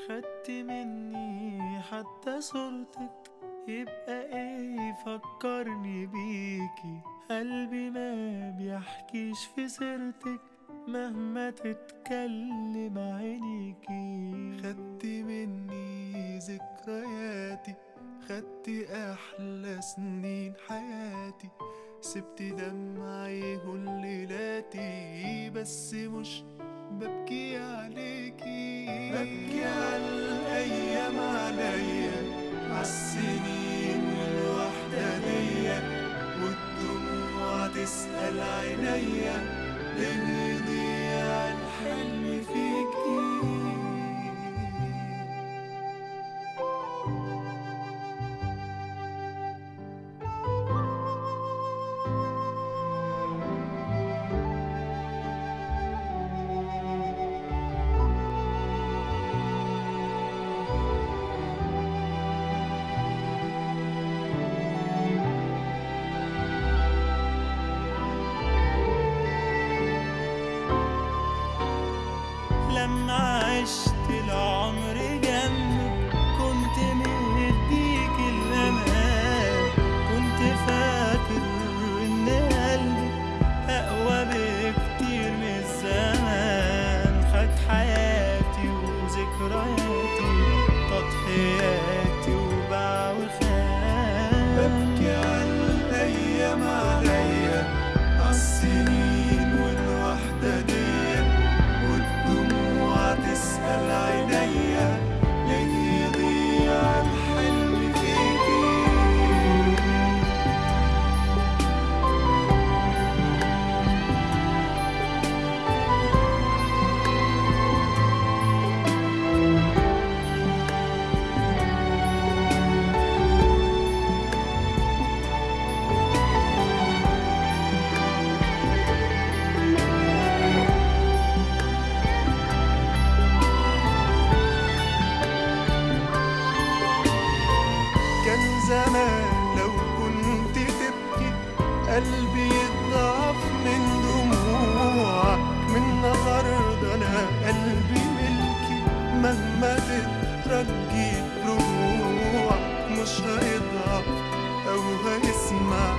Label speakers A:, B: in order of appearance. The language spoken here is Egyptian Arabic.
A: خدت مني حتى صورتك يبقى ايه يفكرني بيكي قلبي ما بيحكيش في سيرتك مهما تتكلم عينيكي خدت مني ذكرياتي خدت احلى سنين حياتي سبت دمعي هليلاتي بس مش ببكي عليكي ببكي على الايام عليا عالسنين والوحدانية والدموع تسأل عينيا ليه يضيع الحلم فيكي لما عشت العمر جنبك كنت مديك الأمان كنت فاكر إن قلبي أقوى بكتير من الزمان خد حياتي وذكرياتي تضحياتي وباع وخان ببكي على الأيام عليا عالسنين والوحدانية والدموع تسأل عينيا ليه يضيع الحلم فيكي كان زمان لو كنت تبكي قلبي يضعف من دموعك من النهاردة أنا قلبي ملكي مهما تترجي رجوعك مش هيضعف أو هيسمع